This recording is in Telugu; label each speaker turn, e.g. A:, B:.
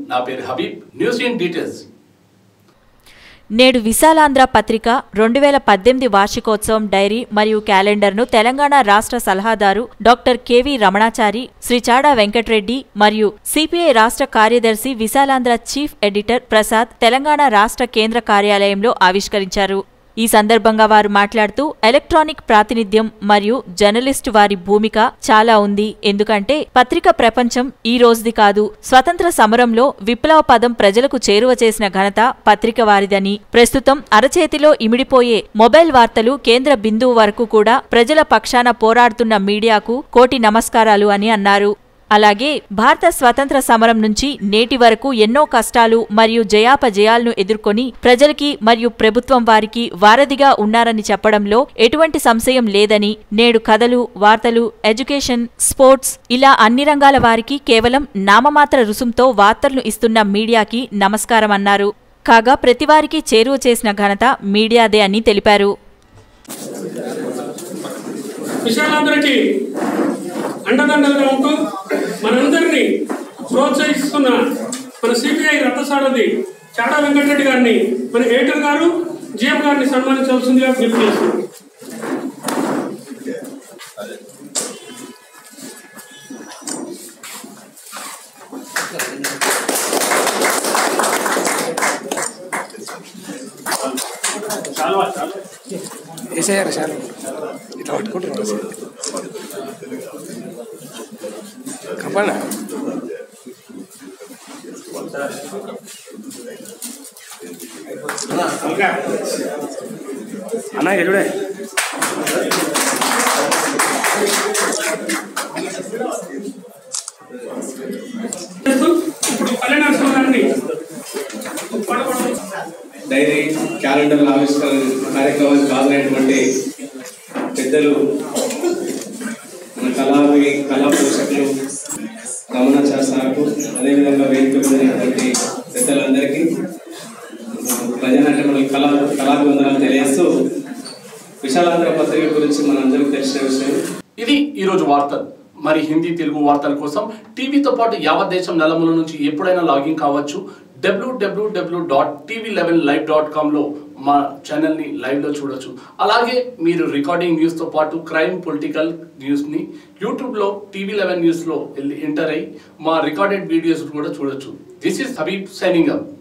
A: నా పేరు హబీబ్ న్యూస్ ఇన్ డీటెయిల్స్
B: నేడు విశాలాంధ్ర పత్రిక రెండు వేల పద్దెనిమిది వార్షికోత్సవం డైరీ మరియు క్యాలెండర్ను తెలంగాణ రాష్ట్ర సలహాదారు డాక్టర్ కెవి రమణాచారి శ్రీ చాడా వెంకట్రెడ్డి మరియు సిపిఐ రాష్ట్ర కార్యదర్శి విశాలాంధ్ర చీఫ్ ఎడిటర్ ప్రసాద్ తెలంగాణ రాష్ట్ర కేంద్ర కార్యాలయంలో ఆవిష్కరించారు ఈ సందర్భంగా వారు మాట్లాడుతూ ఎలక్ట్రానిక్ ప్రాతినిధ్యం మరియు జర్నలిస్టు వారి భూమిక చాలా ఉంది ఎందుకంటే పత్రిక ప్రపంచం ఈ రోజుది కాదు స్వతంత్ర సమరంలో విప్లవ పదం ప్రజలకు చేరువ చేసిన ఘనత పత్రిక వారిదని ప్రస్తుతం అరచేతిలో ఇమిడిపోయే మొబైల్ వార్తలు కేంద్ర బిందువు వరకు కూడా ప్రజల పక్షాన పోరాడుతున్న మీడియాకు కోటి నమస్కారాలు అని అన్నారు అలాగే భారత స్వతంత్ర సమరం నుంచి నేటి వరకు ఎన్నో కష్టాలు మరియు జయాపజయాలను ఎదుర్కొని ప్రజలకి మరియు ప్రభుత్వం వారికి వారధిగా ఉన్నారని చెప్పడంలో ఎటువంటి సంశయం లేదని నేడు కథలు వార్తలు ఎడ్యుకేషన్ స్పోర్ట్స్ ఇలా అన్ని రంగాల వారికి కేవలం నామమాత్ర రుసుంతో వార్తలను ఇస్తున్న మీడియాకి నమస్కారం అన్నారు కాగా ప్రతివారికి చేరువ చేసిన ఘనత మీడియాదే అని తెలిపారు
C: విశాలందరికీ అండదండలుగా ఉంటూ మనందరినీ ప్రోత్సహిస్తున్న మన సిపిఐ రథసారథి చాటా వెంకటరెడ్డి గారిని మన ఎడిటర్ గారు జిఎం గారిని సన్మానించవలసిందిగా విజ్ఞప్తి చేస్తున్నాం
D: వేసేయారు చాలు ఇట్లా పట్టుకుంటున్నారు కప్పండి అన్న ఎలుడే
C: చేస్తూ ఇప్పుడు పల్లె నరసింహ గారిని పడపడ
E: డైరీ క్యాలెండర్ ఆవిష్కరణ కార్యక్రమానికి హాజరైనటువంటి పెద్దలు మన కళావి కళా పోషకులు రమణ శాస్త్రాలకు అదేవిధంగా వేదిక మీద ఉన్నటువంటి పెద్దలందరికీ ప్రజానాట్య కళా కళాభివందనాలు తెలియజేస్తూ విశాలాంధ్ర పత్రిక గురించి మనందరికీ తెలిసిన విషయం
A: ఇది ఈరోజు వార్తలు మరి హిందీ తెలుగు వార్తల కోసం టీవీతో పాటు యావత్ దేశం నలుమూల నుంచి ఎప్పుడైనా లాగిన్ కావచ్చు WWW dot TV eleven live dot కామ్లో మా ఛానల్ని లైవ్లో చూడొచ్చు అలాగే మీరు రికార్డింగ్ న్యూస్తో పాటు క్రైమ్ పొలిటికల్ న్యూస్ని యూట్యూబ్లో టీవీ లెవెన్ న్యూస్లో వెళ్ళి ఎంటర్ అయ్యి మా రికార్డెడ్ వీడియోస్ కూడా చూడొచ్చు this is Habib signing up